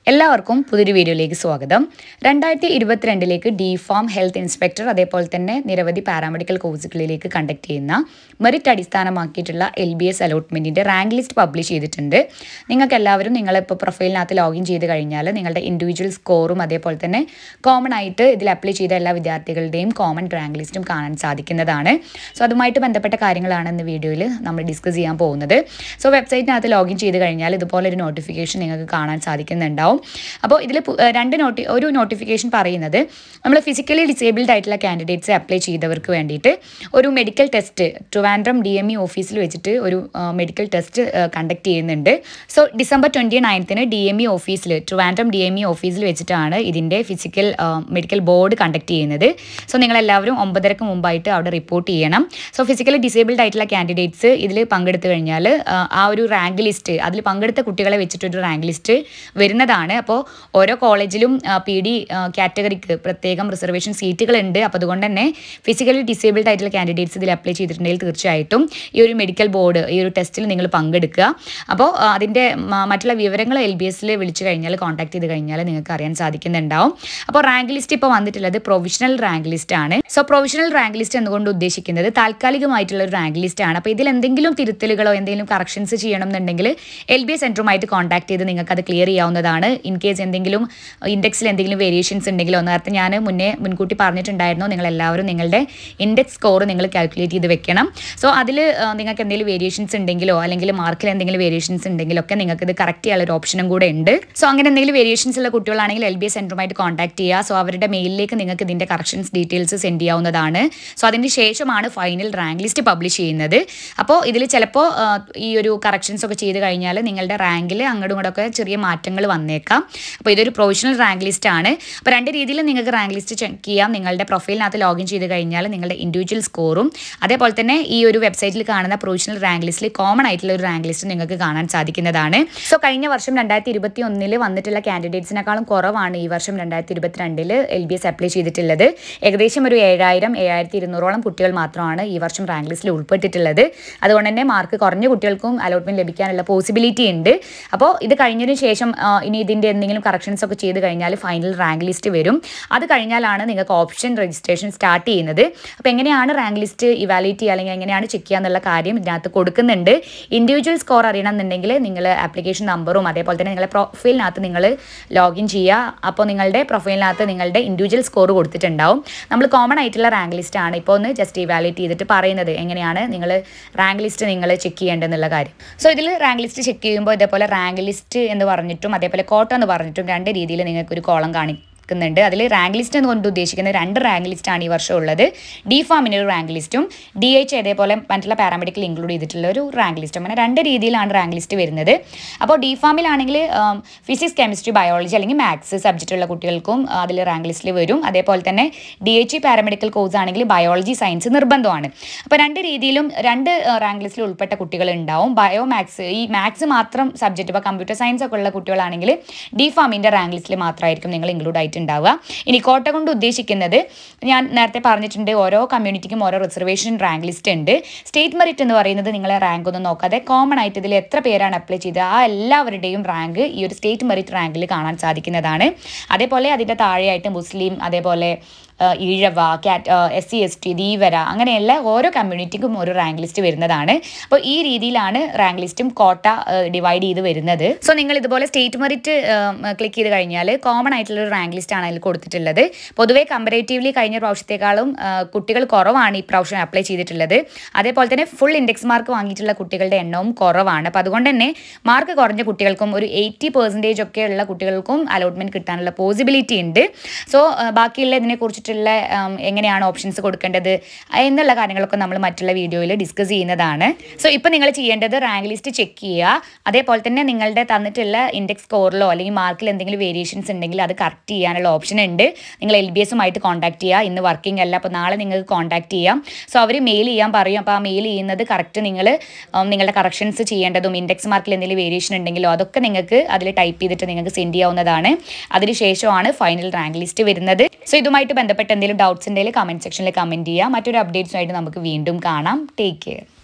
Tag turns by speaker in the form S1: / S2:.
S1: എല്ലാവർക്കും പുതിയൊരു വീഡിയോയിലേക്ക് സ്വാഗതം രണ്ടായിരത്തി ഇരുപത്തിരണ്ടിലേക്ക് ഡി ഫാം ഹെൽത്ത് ഇൻസ്പെക്ടർ അതേപോലെ തന്നെ നിരവധി പാരാമെഡിക്കൽ കോഴ്സുകളിലേക്ക് കണ്ടക്ട് ചെയ്യുന്ന മെറിറ്റ് അടിസ്ഥാനമാക്കിയിട്ടുള്ള എൽ ബി എസ് അലോട്ട്മെൻറ്റിൻ്റെ റാങ്ക് ലിസ്റ്റ് പബ്ലിഷ് ചെയ്തിട്ടുണ്ട് നിങ്ങൾക്ക് എല്ലാവരും നിങ്ങളിപ്പോൾ പ്രൊഫൈലിനകത്ത് ലോഗിൻ ചെയ്ത് കഴിഞ്ഞാൽ നിങ്ങളുടെ ഇൻഡിവിജ്വൽ സ്കോറും അതേപോലെ തന്നെ കോമൺ ആയിട്ട് ഇതിൽ അപ്ലൈ ചെയ്ത എല്ലാ വിദ്യാർത്ഥികളുടെയും കോമൺ റാങ്ക് ലിസ്റ്റും കാണാൻ സാധിക്കുന്നതാണ് സോ അതുമായിട്ട് ബന്ധപ്പെട്ട കാര്യങ്ങളാണ് ഇന്ന് വീഡിയോയിൽ നമ്മൾ ഡിസ്കസ് ചെയ്യാൻ പോകുന്നത് സോ വെബ്സൈറ്റിനകത്ത് ലോഗിൻ ചെയ്ത് കഴിഞ്ഞാൽ ഇതുപോലെ ഒരു നോട്ടിഫിക്കേഷൻ നിങ്ങൾക്ക് കാണാൻ സാധിക്കുന്നുണ്ടാവും അപ്പോൾ ഇതിൽ രണ്ട് നോട്ടി ഒരു നോട്ടിഫിക്കേഷൻ പറയുന്നത് നമ്മൾ ഫിസിക്കലി ഡിസേബിൾഡ് ആയിട്ടുള്ള കാൻഡിഡേറ്റ്സ് അപ്ലൈ ചെയ്തവർക്ക് വേണ്ടിയിട്ട് ഒരു medical test Trivandrum D M E ഓഫീസിൽ വെച്ചിട്ട് ഒരു മെഡിക്കൽ ടെസ്റ്റ് കണ്ടക്ട് ചെയ്യുന്നുണ്ട് സോ ഡിസംബർ ട്വൻറ്റി നയൻത്തിന് ഡി എം ഇ ഓഫീസിൽ ട്രിവാൻഡ്രം ഡി എം ഇ ഓഫീസിൽ വെച്ചിട്ടാണ് ഇതിൻ്റെ ഫിസിക്കൽ മെഡിക്കൽ ബോർഡ് കണ്ടക്ട് ചെയ്യുന്നത് സോ നിങ്ങളെല്ലാവരും ഒമ്പതരക്ക് മുമ്പായിട്ട് അവിടെ റിപ്പോർട്ട് ചെയ്യണം സോ ഫിസിക്കലി ഡിസേബിൾഡ് ആയിട്ടുള്ള കാൻഡിഡേറ്റ്സ് ഇതിൽ പങ്കെടുത്തു കഴിഞ്ഞാൽ ആ ഒരു റാങ്ക് ലിസ്റ്റ് അതിൽ പങ്കെടുത്ത കുട്ടികളെ വെച്ചിട്ടൊരു റാങ്ക് ലിസ്റ്റ് വരുന്നതാണ് അപ്പോൾ ഓരോ കോളേജിലും പി ഡി കാറ്റഗറിക്ക് പ്രത്യേകം റിസർവേഷൻ സീറ്റുകളുണ്ട് അപ്പോൾ അതുകൊണ്ട് തന്നെ ഫിസിക്കലി ഡിസേബിൾഡ് ആയിട്ടുള്ള കാൻഡിഡേറ്റ്സ് ഇതിൽ അപ്ലൈ ചെയ്തിട്ടുണ്ടെങ്കിൽ തീർച്ചയായിട്ടും ഈ ഒരു മെഡിക്കൽ ബോർഡ് ഈ ഒരു ടെസ്റ്റിൽ നിങ്ങൾ പങ്കെടുക്കുക അപ്പോൾ അതിൻ്റെ മറ്റുള്ള വിവരങ്ങൾ എൽ ബി എസിൽ വിളിച്ചു കഴിഞ്ഞാൽ കോൺടാക്ട് ചെയ്ത് കഴിഞ്ഞാൽ നിങ്ങൾക്ക് അറിയാൻ സാധിക്കുന്നുണ്ടാവും അപ്പോൾ റാങ്ക് ലിസ്റ്റ് ഇപ്പോൾ വന്നിട്ടുള്ളത് പ്രൊവിഷണൽ റാങ്ക് ലിസ്റ്റ് ആണ് സോ പ്രൊവിഷണൽ റാങ്ക് ലിസ്റ്റ് എന്നുകൊണ്ട് ഉദ്ദേശിക്കുന്നത് താൽക്കാലികമായിട്ടുള്ള ഒരു റാങ്ക് ലിസ്റ്റ് ആണ് അപ്പോൾ ഇതിൽ എന്തെങ്കിലും തിരുത്തലുകളോ എന്തെങ്കിലും കറക്ഷൻസ് ചെയ്യണം എന്നുണ്ടെങ്കിൽ എൽ ബി എസ് സെൻറ്ററുമായിട്ട് കോൺടാക്ട് ചെയ്ത് നിങ്ങൾക്ക് അത് ക്ലിയർ ചെയ്യാവുന്നതാണ് ഇൻ കേസ് എന്തെങ്കിലും ഇൻഡെക്സിൽ എന്തെങ്കിലും വേരിയേഷൻസ് ഉണ്ടെങ്കിലോ നേരത്തെ ഞാൻ മുന്നേ മുൻകൂട്ടി പറഞ്ഞിട്ടുണ്ടായിരുന്നു നിങ്ങൾ എല്ലാവരും നിങ്ങളുടെ ഇൻഡെക്സ് സ്കോർ നിങ്ങൾ കാൽക്കുലേറ്റ് ചെയ്ത് വെക്കണം സോ അതിൽ നിങ്ങൾക്ക് എന്തെങ്കിലും വേരിയേഷൻസ് ഉണ്ടെങ്കിലോ അല്ലെങ്കിൽ മാർക്കിൽ എന്തെങ്കിലും വേരിയേഷൻസ് ഉണ്ടെങ്കിലോ ഒക്കെ നിങ്ങൾക്ക് ഇത് കറക്റ്റ് ചെയ്യാനുള്ള ഒരു ഓപ്ഷനും കൂടെ ഉണ്ട് സോ അങ്ങനെ എന്തെങ്കിലും വേരിയേഷൻസ് ഉള്ള കുട്ടികളാണെങ്കിൽ എൽ ബി എസ് സെൻറ്ററുമായിട്ട് കോൺടാക്ട് ചെയ്യുക സോ അവരുടെ മെയിലിലേക്ക് നിങ്ങൾക്ക് ഇതിൻ്റെ കറക്ഷൻസ് ഡീറ്റെയിൽസ് സെൻഡ് ചെയ്യാവുന്നതാണ് സോ അതിന് ശേഷമാണ് ഫൈനൽ റാങ്ക് ലിസ്റ്റ് പബ്ലിഷ് ചെയ്യുന്നത് അപ്പോൾ ഇതിൽ ചിലപ്പോൾ ഈ ഒരു കറക്ഷൻസ് ഒക്കെ ചെയ്ത് കഴിഞ്ഞാൽ നിങ്ങളുടെ റാങ്കിൽ അങ്ങോട്ടും ഇങ്ങോട്ടൊക്കെ ചെറിയ മാറ്റങ്ങൾ വന്നേക്കാം അപ്പോൾ ഇതൊരു പ്രൊഫഷണൽ റാങ്ക് ലിസ്റ്റ് ആണ് അപ്പോൾ രണ്ട് രീതിയിൽ നിങ്ങൾക്ക് റാങ്ക് ലിസ്റ്റ് ചെക്ക് ചെയ്യാം നിങ്ങളുടെ പ്രൊഫൈലിനകത്ത് ലോഗിൻ ചെയ്ത് കഴിഞ്ഞാൽ നിങ്ങളുടെ ഇൻഡിവിജ്വൽ സ്കോറും അതേപോലെ തന്നെ ഈ ഒരു വെബ്സൈറ്റിൽ കാണുന്ന പ്രൊഫഷണൽ റാങ്ക് ലിസ്റ്റിൽ കോമൺ ആയിട്ടുള്ള ഒരു റാങ്ക് ലിസ്റ്റ് നിങ്ങൾക്ക് കാണാൻ സാധിക്കുന്നതാണ് സോ കഴിഞ്ഞ വർഷം രണ്ടായിരത്തി ഇരുപത്തി ഒന്നിൽ വന്നിട്ടുള്ള കാൻഡിഡേറ്റ്സിനേക്കാളും കുറവാണ് ഈ വർഷം രണ്ടായിരത്തി ഇരുപത്തിരണ്ടിൽ എൽ ബി എസ് അപ്ലൈ ചെയ്തിട്ടുള്ളത് ഏകദേശം ഒരു ഏഴായിരം ഏഴായിരത്തി ഇരുന്നൂറോളം കുട്ടികൾ മാത്രമാണ് ഈ വർഷം റാങ്ക് ലിസ്റ്റിൽ ഉൾപ്പെട്ടിട്ടുള്ളത് അതുകൊണ്ട് തന്നെ മാർക്ക് കുറഞ്ഞ കുട്ടികൾക്കും അലോട്ട്മെന്റ് ലഭിക്കാനുള്ള പോസിബിലിറ്റി ഉണ്ട് അപ്പോൾ ഇത് കഴിഞ്ഞതിന് ശേഷം ഇനി ഇതിൻ്റെ എന്തെങ്കിലും കറക്ഷൻസ് ഒക്കെ ചെയ്ത് കഴിഞ്ഞാൽ ഫൈനൽ റാങ്ക് ലിസ്റ്റ് വരും അത് കഴിഞ്ഞാലാണ് നിങ്ങൾക്ക് ഓപ്ഷൻ രജിസ്ട്രേഷൻ സ്റ്റാർട്ട് ചെയ്യുന്നത് അപ്പോൾ എങ്ങനെയാണ് റാങ്ക് ലിസ്റ്റ് ഇവാലുവേറ്റ് ചെയ്യുക അല്ലെങ്കിൽ എങ്ങനെയാണ് ചെക്ക് ചെയ്യുക എന്നുള്ള കാര്യം ഇതിനകത്ത് കൊടുക്കുന്നുണ്ട് ഇൻഡിവിജ്വൽ സ്കോർ അറിയണം എന്നുണ്ടെങ്കിൽ നിങ്ങൾ ആപ്ലിക്കേഷൻ നമ്പറും അതേപോലെ തന്നെ നിങ്ങളുടെ പ്രൊഫൈലിനകത്ത് നിങ്ങൾ ലോഗിൻ ചെയ്യുക അപ്പോൾ നിങ്ങളുടെ പ്രൊഫൈലിനകത്ത് നിങ്ങളുടെ ഇൻഡിവിജ്വൽ സ്കോർ കൊടുത്തിട്ടുണ്ടാവും നമ്മൾ കോമൺ ആയിട്ടുള്ള റാങ്ക് ലിസ്റ്റ് ആണ് ഇപ്പോൾ ഒന്ന് ജസ്റ്റ് ഇവാലുവേറ്റ് ചെയ്തിട്ട് പറയുന്നത് എങ്ങനെയാണ് നിങ്ങൾ റാങ്ക് ലിസ്റ്റ് നിങ്ങൾ ചെക്ക് ചെയ്യേണ്ടതെന്നുള്ള കാര്യം സോ ഇതിൽ റാങ്ക് ലിസ്റ്റ് ചെക്ക് ചെയ്യുമ്പോൾ ഇതേപോലെ റാങ്ക് ലിസ്റ്റ് എന്ന് പറഞ്ഞിട്ടും അതേപോലെ കോട്ട എന്ന് പറഞ്ഞിട്ടും രണ്ട് രീതിയിൽ നിങ്ങൾക്ക് ഒരു കോളം കാണിക്കും ുന്നുണ്ട് അതിൽ റാങ്ക് ലിസ്റ്റ് എന്ന് കൊണ്ട് ഉദ്ദേശിക്കുന്നത് രണ്ട് റാങ്ക് ലിസ്റ്റാണ് ഈ വർഷം ഉള്ളത് ഡി ഫാമിന് ഒരു റാങ്ക് ലിസ്റ്റും ഡി എച്ച് അതേപോലെ മറ്റുള്ള പാരാമെഡിക്കൽ ഇൻക്ലൂഡ് ചെയ്തിട്ടുള്ള ഒരു റാങ്ക് ലിസ്റ്റും അങ്ങനെ രണ്ട് രീതിയിലാണ് റാങ്ക് ലിസ്റ്റ് വരുന്നത് അപ്പോൾ ഡി ഫാമിലാണെങ്കിൽ ഫിസിക്സ് കെമിസ്ട്രി ബയോളജി അല്ലെങ്കിൽ മാത്സ് സബ്ജക്റ്റ് ഉള്ള കുട്ടികൾക്കും അതിൽ റാങ്ക് ലിസ്റ്റിൽ വരും അതേപോലെ തന്നെ ഡി എച്ച് പാരാമെഡിക്കൽ കോഴ്സ് ആണെങ്കിൽ ബയോളജി സയൻസ് നിർബന്ധമാണ് അപ്പോൾ രണ്ട് രീതിയിലും രണ്ട് റാങ്ക് ലിസ്റ്റിൽ ഉൾപ്പെട്ട കുട്ടികൾ ഉണ്ടാവും ബയോ മാത്സ് ഈ മാത്സ് മാത്രം സബ്ജക്റ്റ് ഇപ്പോൾ കമ്പ്യൂട്ടർ സയൻസ് ഒക്കെ ഉള്ള കുട്ടികളാണെങ്കിൽ ഡി ഫാമിൻ്റെ റാങ്ക് ലിസ്റ്റിൽ മാത്രമായിരിക്കും നിങ്ങൾ ഇൻക്ലൂഡ് ആയിട്ട് ഉണ്ടാവുക ഇനി കോട്ട കൊണ്ട് ഉദ്ദേശിക്കുന്നത് ഞാൻ നേരത്തെ പറഞ്ഞിട്ടുണ്ട് ഓരോ കമ്മ്യൂണിറ്റിക്കും ഓരോ റിസർവേഷൻ റാങ്ക് ലിസ്റ്റ് ഉണ്ട് സ്റ്റേറ്റ് മെറിറ്റ് എന്ന് പറയുന്നത് നിങ്ങളെ റാങ്ക് ഒന്നും നോക്കാതെ കോമൺ ആയിട്ട് ഇതിൽ എത്ര പേരാണ് അപ്ലൈ ചെയ്തത് ആ എല്ലാവരുടെയും റാങ്ക് ഈ ഒരു സ്റ്റേറ്റ് മെറിറ്റ് റാങ്കിൽ കാണാൻ സാധിക്കുന്നതാണ് അതേപോലെ അതിൻ്റെ താഴെയായിട്ട് മുസ്ലിം അതേപോലെ ഈഴവ കാറ്റ് S C S T Dheevara അങ്ങനെയുള്ള ഓരോ കമ്മ്യൂണിറ്റിക്കും ഒരു റാങ്ക് ലിസ്റ്റ് വരുന്നതാണ് അപ്പോൾ ഈ രീതിയിലാണ് റാങ്ക് ലിസ്റ്റും കോട്ട ഡിവൈഡ് ചെയ്ത് വരുന്നത് സോ നിങ്ങൾ ഇതുപോലെ സ്റ്റേറ്റ് മെറിറ്റ് ക്ലിക്ക് ചെയ്ത് കഴിഞ്ഞാൽ കോമൺ ആയിട്ടുള്ള ഒരു റാങ്ക് ലിസ്റ്റ് ആണ് അതിൽ കൊടുത്തിട്ടുള്ളത് പൊതുവേ കമ്പറേറ്റീവ്ലി കഴിഞ്ഞ പ്രാവശ്യത്തെക്കാളും കുട്ടികൾ കുറവാണ് ഈ പ്രാവശ്യം അപ്ലൈ ചെയ്തിട്ടുള്ളത് അതേപോലെ തന്നെ ഫുൾ ഇൻഡെക്സ് മാർക്ക് വാങ്ങിയിട്ടുള്ള കുട്ടികളുടെ എണ്ണവും കുറവാണ് അപ്പോൾ അതുകൊണ്ട് തന്നെ മാർക്ക് കുറഞ്ഞ കുട്ടികൾക്കും ഒരു എയ്റ്റി പെർസെൻറ്റേജ് ഒക്കെ ഉള്ള കുട്ടികൾക്കും അലോട്ട്മെൻറ്റ് കിട്ടാനുള്ള പോസിബിലിറ്റി ഉണ്ട് സോ ബാക്കിയുള്ള ഇതിനെക്കുറിച്ച് വെച്ചിട്ടുള്ള എങ്ങനെയാണ് ഓപ്ഷൻസ് കൊടുക്കേണ്ടത് എന്നുള്ള കാര്യങ്ങളൊക്കെ നമ്മൾ മറ്റുള്ള വീഡിയോയിൽ ഡിസ്കസ് ചെയ്യുന്നതാണ് സോ ഇപ്പോൾ നിങ്ങൾ ചെയ്യേണ്ടത് റാങ്ക് ലിസ്റ്റ് ചെക്ക് ചെയ്യുക അതേപോലെ തന്നെ നിങ്ങളുടെ തന്നിട്ടുള്ള ഇൻഡെക്സ് സ്കോറിലോ അല്ലെങ്കിൽ മാർക്കിൽ എന്തെങ്കിലും വേരിയേഷൻസ് ഉണ്ടെങ്കിൽ അത് കറക്റ്റ് ചെയ്യാനുള്ള ഓപ്ഷൻ ഉണ്ട് നിങ്ങൾ എൽ ബി എസുമായിട്ട് കോൺടാക്ട് ചെയ്യുക ഇന്ന് വർക്കിംഗ് അല്ല അപ്പോൾ നാളെ നിങ്ങൾക്ക് കോൺടാക്ട് ചെയ്യാം സോ അവർ മെയിൽ ചെയ്യാൻ പറയും അപ്പോൾ ആ മെയിൽ ചെയ്യുന്നത് കറക്റ്റ് നിങ്ങൾ നിങ്ങളുടെ കറക്ഷൻസ് ചെയ്യേണ്ടതും ഇൻഡെക്സ് മാർക്കിൽ എന്തെങ്കിലും വേരിയേഷൻ ഉണ്ടെങ്കിലോ അതൊക്കെ നിങ്ങൾക്ക് അതിൽ ടൈപ്പ് ചെയ്തിട്ട് നിങ്ങൾക്ക് സെൻഡ് ചെയ്യാവുന്നതാണ് അതിനുശേഷമാണ് ഫൈനൽ റാങ്ക് ലിസ്റ്റ് വരുന്നത് സോ ഇതുമായിട്ട് ബന്ധപ്പെട്ട് എന്തെങ്കിലും ഡൗട്ട്സ് ഉണ്ടെങ്കിൽ കമൻറ്റ് സെക്ഷനിൽ കമൻറ്റ് ചെയ്യുക മറ്റൊരു അപ്ഡേറ്റ്സുമായിട്ട് നമുക്ക് വീണ്ടും കാണാം ടേക്ക് കെയർ